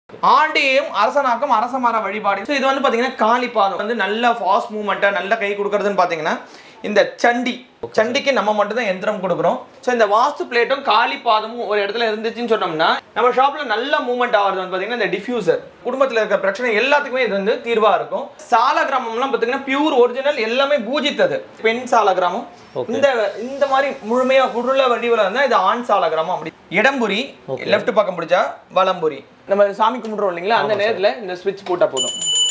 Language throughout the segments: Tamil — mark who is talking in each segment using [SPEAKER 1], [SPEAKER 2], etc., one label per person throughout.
[SPEAKER 1] ஆண்டியும் அரசனாக்கும் அரசமர வழிபாடு ஸோ இது வந்து பார்த்தீங்கன்னா காளிபாதம் வந்து நல்ல ஃபாஸ்ட் மூவ்மெண்ட்டாக நல்ல கை கொடுக்கறதுன்னு பார்த்தீங்கன்னா இந்த சண்டி சண்டிக்கு நம்ம மட்டும் தான் எந்திரம் கொடுக்குறோம் ஸோ இந்த வாஸ்து பிளேட்டும் காளிபாதமும் ஒரு இடத்துல இருந்துச்சுன்னு சொன்னோம்னா நம்ம ஷாப்ல நல்ல மூவ்மெண்ட் ஆகிறது வந்து பார்த்தீங்கன்னா இந்த டிஃப்யூசர் குடும்பத்தில் இருக்கிற பிரச்சனை எல்லாத்துக்குமே இது வந்து தீர்வா இருக்கும் சால கிராமம்லாம் பார்த்தீங்கன்னா பியூர் ஒரிஜினல் எல்லாமே பூஜித்தது பெண் சால கிராமம் இந்த இந்த மாதிரி முழுமையா உருள வடிவில் இருந்தால் இது ஆண் சால கிராமம் அப்படி இடம்புரி லெஃப்ட் பக்கம் பிடிச்சா வலம்புரி நம்ம சாமி கும்பிடுறோம் இல்லைங்களா அந்த நேரத்துல இந்த ஸ்விட்ச் போட்டா போதும்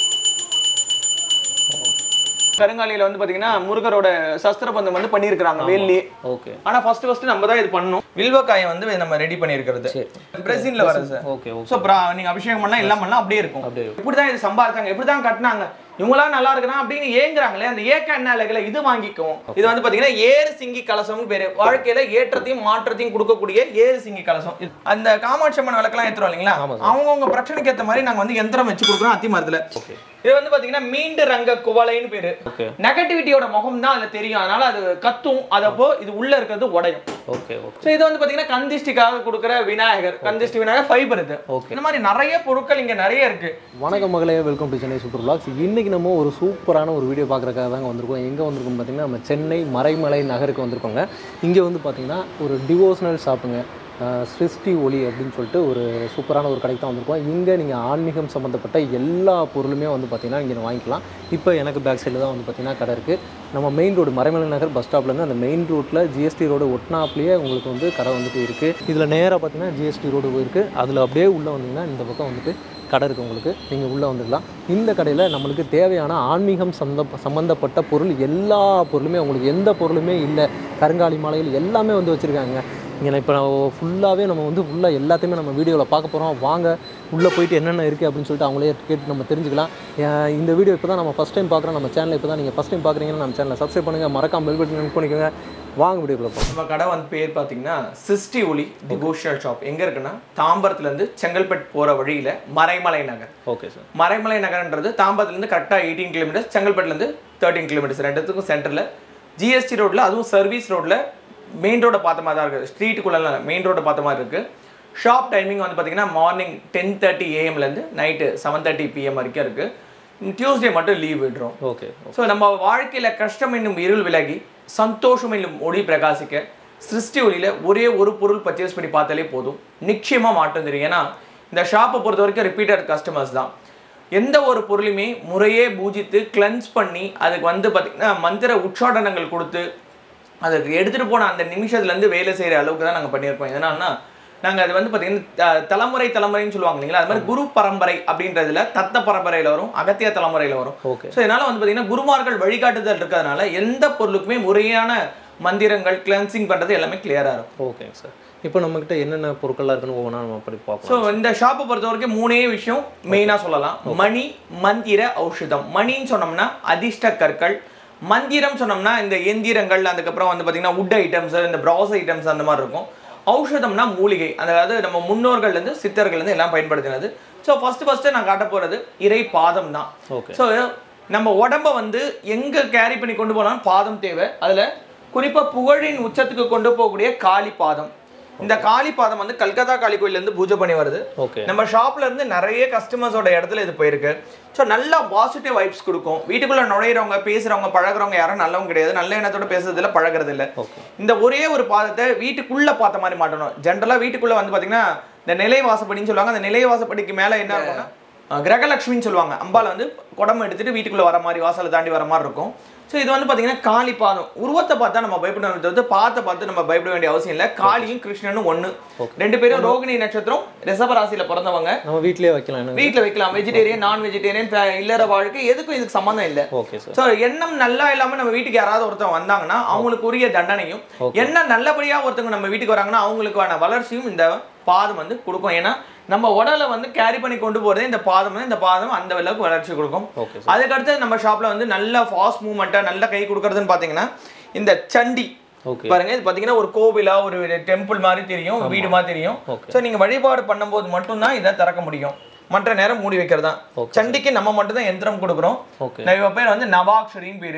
[SPEAKER 1] கருங்காலியில வந்து பாத்தீங்கன்னா முருகரோட சஸ்திரபந்தம் வந்து பண்ணியிருக்கிறாங்க வேல்லி
[SPEAKER 2] ஓகே
[SPEAKER 1] ஆனா ஃபர்ஸ்ட் ஃபர்ஸ்ட் நம்ம தான் இது பண்ணணும் வில்வக்காயை வந்து நம்ம ரெடி பண்ணியிருக்கிறது
[SPEAKER 2] சரி.
[SPEAKER 1] பிரேசில்ல வருது சார்
[SPEAKER 2] ஓகே ஓகே
[SPEAKER 1] ஸோ நீங்க அபிஷேகம் பண்ணலாம் எல்லாம் பண்ணலாம் அப்படியே இருக்கும்
[SPEAKER 2] அப்படியே
[SPEAKER 1] இப்படிதான் இது சம்பாதிச்சாங்க இப்படிதான் கட்டினாங்க இவங்களாம் நல்லா இருக்கிறான் அப்படின்னு ஏங்குறாங்களே அந்த ஏக்க என்ன இல்லைங்களா இது வாங்கிக்கும் இது வந்து பாத்தீங்கன்னா ஏறு சிங்கி கலசம்னு பேரு வாழ்க்கையில ஏற்றத்தையும் மாற்றத்தையும் கொடுக்கக்கூடிய ஏறு சிங்கி கலசம் இது- அந்த காமாட்சி அம்மன் விளக்கெல்லாம் ஏத்துறோம் இல்லைங்களா
[SPEAKER 2] ஆமா
[SPEAKER 1] அவங்கவுங்க பிரச்சனைக்கு ஏத்த மாதிரி நாங்க வந்து எந்திரம் வச்சு கொடுக்குறோம் அத்தி மரத்துல
[SPEAKER 2] ஓகே
[SPEAKER 1] இது வந்து பாத்தீங்கன்னா மீண்டு ரங்க குவளைன்னு பேரு
[SPEAKER 2] ஓகே
[SPEAKER 1] நெகட்டிவிட்டியோட முகம் தான் அதுல தெரியும் அதனால அது கத்தும் அதப்போ இது உள்ள இருக்கிறது உடையும்
[SPEAKER 2] ஓகே ஓகே
[SPEAKER 1] ஸோ இது வந்து பாத்தீங்கன்னா கந்திஷ்டிக்காக கொடுக்குற விநாயகர் கந்திஷ்டி விநாயகர் ஃபைபர் இது
[SPEAKER 2] ஓகே
[SPEAKER 1] இந்த மாதிரி நிறைய பொருட்கள் இங்க நிறைய இருக்கு
[SPEAKER 2] வணக்கம் மகளே welcome to Chennai super blocks இன்னைக்கு நம்ம ஒரு சூப்பரான ஒரு வீடியோ பார்க்குறக்காக தாங்க வந்திருக்கோம் எங்கே வந்திருக்கோம் பார்த்தீங்கன்னா நம்ம சென்னை மறைமலை நகருக்கு வந்திருக்கோங்க இங்கே வந்து பார்த்தீங்கன்னா ஒரு டிவோஷனல் ஷாப்புங்க அஹ், சிருஷ்டி ஒளி அப்படின்னு சொல்லிட்டு ஒரு சூப்பரான ஒரு கடைக்கு தான் வந்திருக்கோம் இங்கே நீங்கள் ஆன்மீகம் சம்மந்தப்பட்ட எல்லா பொருளுமே வந்து பார்த்தீங்கன்னா இங்கே வாங்கிக்கலாம் இப்போ எனக்கு பேக் சைடில் தான் வந்து பார்த்தீங்கன்னா கடை இருக்குது நம்ம main road Maraimalai Nagar bus ஸ்டாப்லேருந்து அந்த மெயின் ரோட்டில் ஜிஎஸ்டி ரோடு ஒட்டினாப்லேயே உங்களுக்கு வந்து கடை வந்துட்டு இருக்குது இதில் நேராக பார்த்தீங்கன்னா ஜிஎஸ்டி ரோடு இருக்குது அதில் அப்படியே உள்ளே வந்தீங்கன்னா இந்த பக்கம் வந்துட்டு கடை இருக்குது உங்களுக்கு நீங்கள் உள்ளே வந்துடலாம் இந்த கடையில் நம்மளுக்கு தேவையான ஆன்மீகம் சம்மந்த சம்மந்தப்பட்ட பொருள் எல்லா பொருளுமே உங்களுக்கு எந்த பொருளுமே இல்லை கருங்காலி மாலைகள் எல்லாமே வந்து வச்சுருக்காங்க இங்கே இப்போ ஃபுல்லாகவே நம்ம வந்து ஃபுல்லாக எல்லாத்தையுமே நம்ம வீடியோவில் பார்க்க போகிறோம் வாங்க உள்ளே போயிட்டு என்னென்ன இருக்குது அப்படின்னு சொல்லிட்டு அவங்களே கேட்டு நம்ம தெரிஞ்சுக்கலாம் ஏன் இந்த வீடியோ இப்போ தான் நம்ம ஃபஸ்ட் டைம் பார்க்குறோம் நம்ம சேனல் இப்போ தான் நீங்கள் ஃபஸ்ட் டைம் பார்க்குறீங்கன்னா நம்ம சேனலை சப்ஸ்கிரைப் பண்ணுங்கள் மறக்காம பெல் பட்டன் கிளிக் பண்ணிக்கோங்க வாங்க வீடியோக்குள்ள போகலாம்
[SPEAKER 1] நம்ம கடை வந்து பேர் பார்த்தீங்கன்னா சிஸ்டி ஒளி டிவோஷனல் ஷாப் எங்க இருக்குன்னா தாம்பரத்துல இருந்து செங்கல்பட்டு போற வழியில மறைமலை நகர்
[SPEAKER 2] ஓகே சார்
[SPEAKER 1] மறைமலை நகர்ன்றது தாம்பரத்துல இருந்து கரெக்டா எயிட்டீன் கிலோமீட்டர்ஸ் செங்கல்பட்டுல இருந்து தேர்ட்டீன் கிலோமீட்டர்ஸ் ரெண்டுத்துக்கும் சென்டர்ல ஜிஎஸ்டி ரோட்ல அதுவும் சர்வீஸ் ரோட்ல மெயின் ரோட பார்த்த மாதிரி தான் இருக்குது ஸ்ட்ரீட்டுக்குள்ள மெயின் ரோட பார்த்த மாதிரி இருக்கு ஷாப் டைமிங் வந்து பார்த்தீங்கன்னா மார்னிங் டென் தேர்ட்டி ஏஎம்லேருந்து நைட்டு செவன் தேர்ட்டி பிஎம் வரைக்கும் இருக்கு டியூஸ்டே மட்டும் லீவ் விடுறோம்
[SPEAKER 2] ஓகே
[SPEAKER 1] ஸோ நம்ம வாழ்க்கையில கஷ்டம் என்னும் இருள் விலகி சந்தோஷம் என்னும் ஒளி பிரகாசிக்க சிருஷ்டி ஒளியில ஒரே ஒரு பொருள் பர்ச்சேஸ் பண்ணி பார்த்தாலே போதும் நிச்சயமா மாற்றம் தெரியும் ஏன்னா இந்த ஷாப்பை பொறுத்த வரைக்கும் ரிப்பீட்டட் கஸ்டமர்ஸ் தான் எந்த ஒரு பொருளையுமே முறையே பூஜித்து கிளென்ஸ் பண்ணி அதுக்கு வந்து பார்த்தீங்கன்னா மந்திர உச்சாடனங்கள் கொடுத்து அதுக்கு எடுத்துட்டு போன அந்த நிமிஷத்துல இருந்து வேலை செய்யற அளவுக்கு தான் நாங்க பண்ணியிருப்போம் எதனாலனா நாங்க அது வந்து பாத்தீங்கன்னா த- தலைமுறை தலைமுறைன்னு சொல்லுவாங்க இல்லைங்களா அது மாதிரி குரு பரம்பரை அப்படின்றதுல தத்த பரம்பரையில வரும் அகத்திய தலைமுறையில வரும்
[SPEAKER 2] ஓகே
[SPEAKER 1] ஸோ இதனால வந்து பாத்தீங்கன்னா குருமார்கள் வழிகாட்டுதல் இருக்கிறதுனால எந்த பொருளுக்குமே முறையான மந்திரங்கள் கிளென்சிங் பண்றது எல்லாமே கிளியரா இருக்கும்
[SPEAKER 2] ஓகேங்க சார் இப்போ நம்மக்கிட்ட என்னென்ன பொருட்கள்லாம் இருக்குன்னு ஒவ்வொன்றா நம்ம அப்படி பார்ப்போம்
[SPEAKER 1] ஸோ இந்த ஷாப்பை பொறுத்த வரைக்கும் மூணே விஷயம் மெயினாக சொல்லலாம் மணி மந்திர ஔஷதம் மணின்னு சொன்னோம்னா அதிர்ஷ்ட கற்கள் மந்திரம் சொன்னோம்னா இந்த எந்திரங்கள் அதுக்கப்புறம் வந்து பார்த்தீங்கன்னா உட் ஐட்டம்ஸ் இந்த ப்ராஸ் ஐட்டம்ஸ் அந்த மாதிரி இருக்கும் ஔஷதம்னா மூலிகை அதாவது நம்ம முன்னோர்கள்லேருந்து சித்தர்கள்லேருந்து எல்லாம் பயன்படுத்தினது ஸோ ஃபர்ஸ்ட் ஃபர்ஸ்ட் நான் காட்ட போகிறது இறை பாதம் தான்
[SPEAKER 2] ஓகே
[SPEAKER 1] ஸோ நம்ம உடம்ப வந்து எங்க கேரி பண்ணி கொண்டு போனாலும் பாதம் தேவை அதுல குறிப்பா புகழின் உச்சத்துக்கு கொண்டு போகக்கூடிய காளி பாதம் இந்த காளி பாதம் வந்து கல்கத்தா காளி கோயில்ல இருந்து பூஜை பண்ணி வருது
[SPEAKER 2] ஓகே
[SPEAKER 1] நம்ம ஷாப்ல இருந்து நிறைய கஸ்டமர்ஸோட இடத்துல இது போயிருக்கு ஸோ நல்லா பாசிட்டிவ் வைப்ஸ் கொடுக்கும் வீட்டுக்குள்ள நுழையிறவங்க பேசுறவங்க பழகுறவங்க யாரும் நல்லவங்க கிடையாது நல்ல எண்ணத்தோட பேசுறதுல பழகுறது இல்ல
[SPEAKER 2] ஓகே
[SPEAKER 1] இந்த ஒரே ஒரு பாதத்தை வீட்டுக்குள்ள பார்த்த மாதிரி மாட்டணும் ஜென்ரலா வீட்டுக்குள்ள வந்து பாத்தீங்கன்னா இந்த நிலை வாசப்படின்னு சொல்லுவாங்க அந்த நிலை வாசப்படிக்கு மேல என்ன இருக்கும்னா அஹ், கிரகலட்சுமின்னு சொல்லுவாங்க அம்பால வந்து குடம் எடுத்துட்டு வீட்டுக்குள்ள வர மாதிரி வாசலை தாண்டி வர மாதிரி இருக்கும் ஸோ இது வந்து பாத்தீங்கன்னா காளி பாதம் உருவத்தை பார்த்தா நம்ம பயப்பட வேண்டியது பாத்தை பார்த்து நம்ம பயப்பட வேண்டிய அவசியம் இல்லை காளியும் கிருஷ்ணனும் ஒண்ணு ரெண்டு பேரும் ரோகிணி நட்சத்திரம் ரிஷப ராசியில பிறந்தவங்க
[SPEAKER 2] நம்ம வீட்லயே வைக்கலாம் என்ன
[SPEAKER 1] வீட்ல வைக்கலாம் வெஜிடேரியன் நான் வெஜிடேரியன் இல்லற வாழ்க்கை எதுக்கும் இதுக்கு சம்மந்தம் இல்லை
[SPEAKER 2] ஓகே சார்
[SPEAKER 1] ஸோ எண்ணம் நல்லா இல்லாம நம்ம வீட்டுக்கு யாராவது ஒருத்தவங்க வந்தாங்கன்னா அவங்களுக்கு உரிய தண்டனையும்
[SPEAKER 2] Okay.
[SPEAKER 1] எண்ணம் நல்லபடியா ஒருத்தவங்க நம்ம வீட்டுக்கு வராங்கன்னா அவங்களுக்கான வளர்ச்சியும் இந்த பாதம் வந்து கொடுக்கும் ஏன்னா நம்ம உடலை வந்து கேரி பண்ணி கொண்டு போறதே இந்த பாதம் வந்து இந்த பாதம் அந்த அளவுக்கு வளர்ச்சி கொடுக்கும்
[SPEAKER 2] ஓகே சார்
[SPEAKER 1] அதுக்கடுத்து நம்ம ஷாப்ல வந்து நல்ல ஃபாஸ்ட் மூவ்மெண்ட்டா நல்ல கை கொடுக்கறதுன்னு பாத்தீங்கன்னா இந்த சண்டி
[SPEAKER 2] ஓகே
[SPEAKER 1] பாருங்க இது பாத்தீங்கன்னா ஒரு கோவிலா ஒரு டெம்பிள் மாதிரி தெரியும் வீடு மாதிரி தெரியும்
[SPEAKER 2] ஓகே
[SPEAKER 1] ஸோ நீங்க வழிபாடு பண்ணும்போது மட்டும்தான் இதை திறக்க முடியும் மற்ற நேரம் மூடி வைக்கிறது தான்
[SPEAKER 2] Okay.
[SPEAKER 1] சண்டிக்கு நம்ம மட்டும் தான் எந்திரம் கொடுக்குறோம்
[SPEAKER 2] ஓகே
[SPEAKER 1] நிறைய பேர் வந்து நவாக்ஷரின்னு பேரு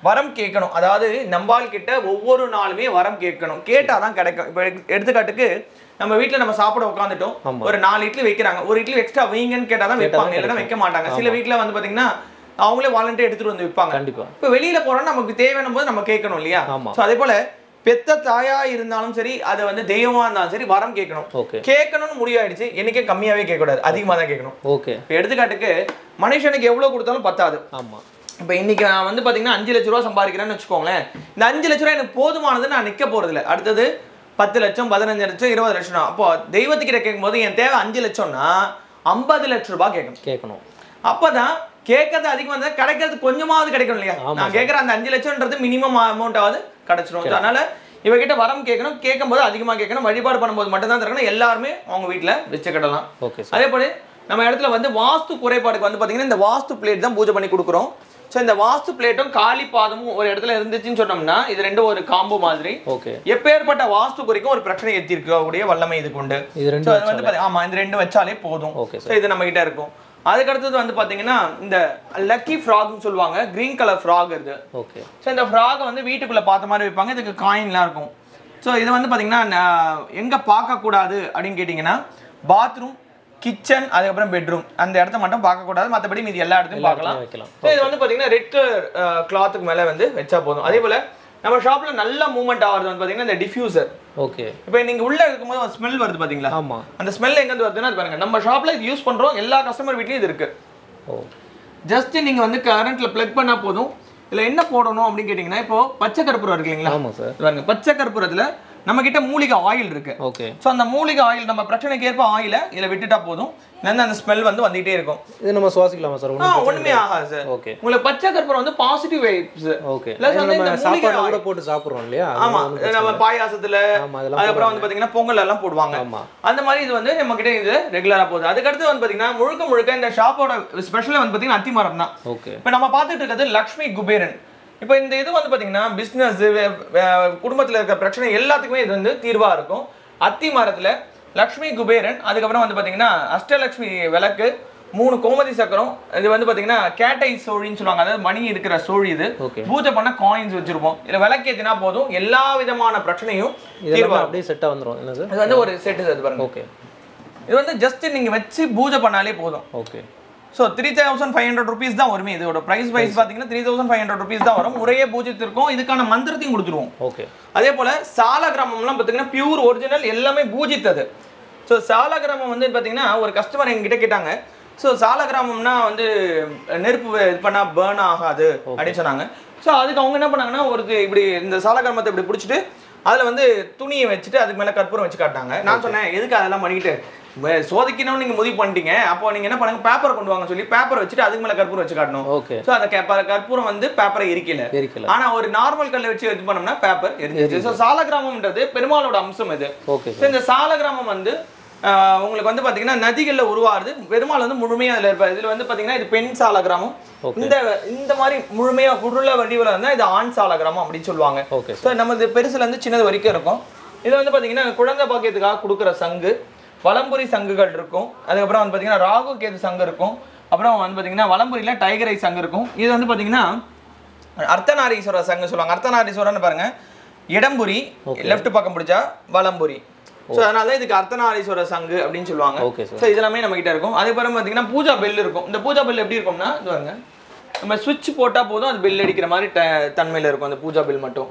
[SPEAKER 1] வரம் கேட்கணும் அதாவது நம்பால் கிட்ட ஒவ்வொரு நாளுமே வரம் கேட்கணும் கேட்டாதான் கிடைக்கும் இப்போ எடுத்துக்காட்டுக்கு நம்ம வீட்ல நம்ம சாப்பிட உட்காந்துட்டோம்
[SPEAKER 2] ஆமா.
[SPEAKER 1] ஒரு நாலு இட்லி வைக்கிறாங்க ஒரு இட்லி எக்ஸ்ட்ரா வைங்கன்னு கேட்டாதான்
[SPEAKER 2] கேட்டாதான்
[SPEAKER 1] வைப்பாங்க இல்லைன்னா வைக்க மாட்டாங்க சில வீட்ல வந்து பாத்தீங்கன்னா அவங்களே வாலண்டியர் எடுத்துட்டு வந்து விற்பாங்க
[SPEAKER 2] கண்டிப்பா
[SPEAKER 1] இப்போ வெளியில போறோம்னா நமக்கு தேவையான போது நம்ம கேட்கணும் இல்லையா
[SPEAKER 2] ஆமா.
[SPEAKER 1] ஸோ அதே போல பெத்த தாயா இருந்தாலும் சரி அது வந்து தெய்வமா இருந்தாலும் சரி வரம் கேட்கணும்
[SPEAKER 2] ஓகே
[SPEAKER 1] கேட்கணும்னு முடிவாயிடுச்சு என்னைக்கே கம்மியாவே கேட்கக்கூடாது அதிகமா தான் கேட்கணும்
[SPEAKER 2] ஓகே
[SPEAKER 1] இப்போ எடுத்துக்காட்டுக்கு மனுஷனுக்கு எவ்வளவு கொடுத்தாலும் பத்தாது
[SPEAKER 2] ஆமா
[SPEAKER 1] இப்போ இன்னைக்கு நான் வந்து பாத்தீங்கன்னா அஞ்சு லட்ச ரூபா சம்பாதிக்கிறேன்னு வச்சுக்கோங்களேன் இந்த அஞ்சு லட்ச ரூபா எனக்கு போதுமானது நான் நிக்க போறது இல்ல அடுத்தது பத்து லட்சம் பதினஞ்சு லட்சம் இருபது லட்சம் அப்போ தெய்வத்துக்கிட்ட கேட்கும்போது என் தேவை அஞ்சு லட்சம்னா ஐம்பது லட்ச ரூபாய் கேட்கணும்
[SPEAKER 2] கேட்கணும்
[SPEAKER 1] அப்பதான் கேட்கறது அதிகமா இருந்தா கிடைக்கிறது கொஞ்சமாவது கிடைக்கும் இல்லையா
[SPEAKER 2] ஆமா
[SPEAKER 1] நான் கேட்கற அந்த அஞ்சு லட்சம்ன்றது மினிமம் அமௌண்ட்டாவது கிடைச்சிடும் So, அதனால இவகிட்ட வரம் கேட்கணும் கேட்கும்போது அதிகமா கேட்கணும் வழிபாடு பண்ணும்போது மட்டும்தான் திறக்கணும் எல்லாருமே அவங்க வீட்ல வச்சுக்கிடலாம்
[SPEAKER 2] ஓகே சார்
[SPEAKER 1] அதே போல நம்ம இடத்துல வந்து வாஸ்து குறைபாடுக்கு வந்து பாத்தீங்கன்னா இந்த வாஸ்து பிளேட் தான் பூஜை பண்ணி கொடுக்குறோம் ஸோ இந்த வாஸ்து பிளேட்டும் காலி பாதமும் ஒரு இடத்துல இருந்துச்சுன்னு சொன்னோம்னா இது ரெண்டும் ஒரு காம்போ மாதிரி
[SPEAKER 2] ஓகே
[SPEAKER 1] எப்பேற்பட்ட வாஸ்து குறைக்கும் ஒரு பிரச்சனை எத்திருக்கக்கூடிய வல்லமை இது கொண்டு
[SPEAKER 2] இது
[SPEAKER 1] ஸோ
[SPEAKER 2] ரெண்டு
[SPEAKER 1] அது வந்து பாத்தீங்க- ஆமா இந்த ரெண்டு வச்சாலே போதும்
[SPEAKER 2] ஓகே
[SPEAKER 1] ஸோ இது நம்ம கிட்ட இருக்கும் அதுக்கு அடுத்தது வந்து பாத்தீங்கன்னா இந்த லக்கி ஃப்ராக்னு சொல்லுவாங்க கிரீன் கலர் ஃப்ராக் இது
[SPEAKER 2] ஓகே
[SPEAKER 1] ஸோ இந்த ஃப்ராகை வந்து வீட்டுக்குள்ள பார்த்த மாதிரி வைப்பாங்க இதுக்கு காயின்லாம் இருக்கும் ஸோ இது வந்து பாத்தீங்கன்னா நான் எங்க பார்க்கக்கூடாது அப்படின்னு கேட்டிங்கன்னா பாத்ரூம் கிச்சன் அதுக்கப்புறம் பெட்ரூம் அந்த இடத்த மட்டும் பார்க்கக்கூடாது மற்றபடி மீதி எல்லா இடத்தையும் பார்க்கலாம்
[SPEAKER 2] வைக்கலாம்
[SPEAKER 1] ஸோ இது வந்து பாத்தீங்கன்னா ரெட் கலர் கிளாத்துக்கு மேலே வந்து வச்சா போதும் அதே போல நம்ம ஷாப்ல நல்ல மூவ்மெண்ட் ஆகிறது வந்து பாத்தீங்கன்னா இந்த டிஃப்யூசர்
[SPEAKER 2] ஓகே
[SPEAKER 1] இப்போ நீங்க உள்ள இருக்கும்போது ஸ்மெல் வருது பாத்தீங்களா
[SPEAKER 2] ஆமா
[SPEAKER 1] அந்த ஸ்மெல் எங்க இருந்து வருதுன்னா அது பாருங்க நம்ம ஷாப்ல இது யூஸ் பண்றோம் எல்லா கஸ்டமர் வீட்லயும் இது இருக்கு
[SPEAKER 2] ஓ
[SPEAKER 1] ஜஸ்ட் நீங்க வந்து கரண்ட்ல பிளக் பண்ணா போதும் இதுல என்ன போடணும் அப்படின்னு கேட்டீங்கன்னா இப்போ பச்சை கற்பூரம் இருக்கு இல்லைங்களா
[SPEAKER 2] ஆமா சார்
[SPEAKER 1] இது பாருங்க பச்சை கற்பூரத்துல நம்ம கிட்ட மூலிகை ஆயில் இருக்கு
[SPEAKER 2] ஓகே
[SPEAKER 1] ஸோ அந்த மூலிகை ஆயில் நம்ம பிரச்சனைக்கு ஏற்ப ஆயில இதுல விட்டுட்டா போதும் இல்லைன்னா அந்த ஸ்மெல் வந்து வந்துகிட்டே இருக்கும்
[SPEAKER 2] இது நம்ம சுவாசிக்கலாமா சார்
[SPEAKER 1] ஆ
[SPEAKER 2] ஒன்றும்
[SPEAKER 1] ஒண்ணுமே ஆகாது சார்
[SPEAKER 2] ஓகே
[SPEAKER 1] உங்களுக்கு பச்சை கற்பூரம் வந்து பாசிட்டிவ் வைப்ஸ்
[SPEAKER 2] ஓகே
[SPEAKER 1] Plus வந்து
[SPEAKER 2] நம்ம
[SPEAKER 1] இந்த மூலிகை
[SPEAKER 2] சாப்பாடு கூட
[SPEAKER 1] oil.
[SPEAKER 2] போட்டு சாப்பிடுறோம் இல்லையா அது
[SPEAKER 1] ஆமா
[SPEAKER 2] ஒண்ணும் பிரச்சனை
[SPEAKER 1] நம்ம
[SPEAKER 2] இல்ல.
[SPEAKER 1] பாயாசத்துல
[SPEAKER 2] ஆமா அதெல்லாம்
[SPEAKER 1] அதுக்கப்புறம் வந்து பாத்தீங்கன்னா பொங்கல் எல்லாம் போடுவாங்க
[SPEAKER 2] ஆமா
[SPEAKER 1] அந்த மாதிரி இது வந்து நம்ம கிட்ட இது ரெகுலரா போகுது அதுக்கடுத்து வந்து பாத்தீங்கன்னா முழுக்க முழுக்க இந்த ஷாப்போட ஸ்பெஷல் வந்து பாத்தீங்கன்னா அத்திமரம் தான்
[SPEAKER 2] ஓகே
[SPEAKER 1] இப்போ நம்ம பார்த்துட்டு இருக்கிறது லக்ஷ்மி குபேரன் இப்போ இந்த இது வந்து பாத்தீங்கன்னா பிஸ்னஸ் குடும்பத்துல இருக்க பிரச்சனை எல்லாத்துக்குமே இது வந்து தீர்வா இருக்கும் அத்தி மரத்துல லக்ஷ்மி குபேரன் அதுக்கப்புறம் வந்து பாத்தீங்கன்னா அஷ்டலக்ஷ்மி விளக்கு மூணு கோமதி சக்கரம் இது வந்து பாத்தீங்கன்னா கேட்டை சோழின்னு சொல்லுவாங்க அதாவது மணி இருக்கிற சோழி இது
[SPEAKER 2] ஓகே
[SPEAKER 1] பூஜை பண்ண காயின்ஸ் வச்சிருப்போம் இதுல விளக்கேத்தினா போதும் எல்லா விதமான பிரச்சனையும்
[SPEAKER 2] இதெல்லாம்
[SPEAKER 1] தீர்வா
[SPEAKER 2] அப்படியே செட்டா வந்துரும் என்னது
[SPEAKER 1] இது வந்து ஒரு செட்டு அது பாருங்க
[SPEAKER 2] ஓகே
[SPEAKER 1] இது வந்து ஜஸ்ட் நீங்க வச்சு பூஜை பண்ணாலே போதும்
[SPEAKER 2] okay
[SPEAKER 1] so three thousand five hundred rupees தான் வருமே இதோட ப்ரைஸ் வைஸ் பார்த்தீங்கன்னா three thousand five hundred rupees தான் வரும் முறையே பூஜித்திருக்கோம் இதுக்கான மந்திரத்தையும் கொடுத்துருவோம்
[SPEAKER 2] ஓகே
[SPEAKER 1] அதே போல சால கிராமம்லாம் பார்த்தீங்கன்னா பியூர் ஒரிஜினல் எல்லாமே பூஜித்தது ஸோ சால கிராமம் வந்து பார்த்தீங்கன்னா ஒரு கஸ்டமர் எங்ககிட்ட கேட்டாங்க ஸோ சால கிராமம்னா வந்து நெருப்பு வே- இது பண்ணால் பேர்ன் ஆகாது அப்படின்னு சொன்னாங்க ஸோ அதுக்கு அவங்க என்ன பண்ணாங்கன்னா ஒரு இது இப்படி இந்த சால கிராமத்தை இப்படி பிடிச்சிட்டு அதில் வந்து துணியை வச்சுட்டு அதுக்கு மேலே கற்பூரம் வச்சு காட்டினாங்க நான் சொன்னேன் எதுக்கு அதெல்லாம் பண்ணிக்கிட்டு வே- சோதிக்கணும்னு நீங்கள் முடிவு பண்ணிட்டீங்க அப்போ நீங்கள் என்ன பண்ணுங்க பேப்பர் கொண்டு வாங்க சொல்லி பேப்பர் வச்சுட்டு அதுக்கு மேலே கற்பூரம் வச்சு காட்டணும்
[SPEAKER 2] ஓகே
[SPEAKER 1] ஸோ அந்த கே- கற்பூரம் வந்து பேப்பரை எரிக்கல
[SPEAKER 2] எரிக்கல
[SPEAKER 1] ஆனா ஒரு நார்மல் கல்லை வச்சு இது பண்ணோம்னா பேப்பர் எரிஞ்சிச்சு ஸோ சால கிராமம்ன்றது பெருமாளோட அம்சம் இது
[SPEAKER 2] ஓகே
[SPEAKER 1] ஸோ இந்த சால கிராமம் வந்து ஆஹ், உங்களுக்கு வந்து பாத்தீங்கன்னா நதிகள்ல உருவாருது பெருமாள் வந்து முழுமையா அதுல இருப்பாரு இதுல வந்து பாத்தீங்கன்னா இது பெண் சால கிராமம்
[SPEAKER 2] Okay.
[SPEAKER 1] இந்த இந்த மாதிரி முழுமையா குருள வடிவில் இருந்தா இது ஆண் சால கிராமம் அப்படின்னு சொல்லுவாங்க
[SPEAKER 2] ஓகே
[SPEAKER 1] ஸோ நமது பெருசுல இருந்து சின்னது வரைக்கும் இருக்கும் இது வந்து பாத்தீங்கன்னா குழந்தை பாக்கியத்துக்காக கொடுக்குற சங்கு வலம்புரி சங்குகள் இருக்கும் அதுக்கப்புறம் வந்து பாத்தீங்கன்னா ராகு கேது சங்கு இருக்கும் அப்புறம் வந்து பாத்தீங்கன்னா வலம்புரியில டைகர் ஐ சங்கு இருக்கும் இது வந்து பாத்தீங்கன்னா அர்த்தநாரீஸ்வரர் சங்கு சொல்லுவாங்க அர்த்தநாரீஸ்வரர்னு பாருங்க இடம்புரி லெஃப்ட் பக்கம் பிடிச்சா வலம்புரி ஸோ அதனால தான் இதுக்கு அர்த்தநாரீஸ்வரர் சங்கு அப்படின்னு சொல்லுவாங்க
[SPEAKER 2] ஓகே சார்
[SPEAKER 1] ஸோ இதெல்லாமே நம்ம கிட்ட இருக்கும் அதுக்கப்புறம் பார்த்தீங்கன்னா பூஜா பெல் இருக்கும் இந்த பூஜா பெல் எப்படி இருக்கும்னா இது பாருங்க நம்ம சுவிட்ச் போட்டா போதும் அது பெல் அடிக்கிற மாதிரி ட- தன்மையில இருக்கும் அந்த பூஜா பெல் மட்டும்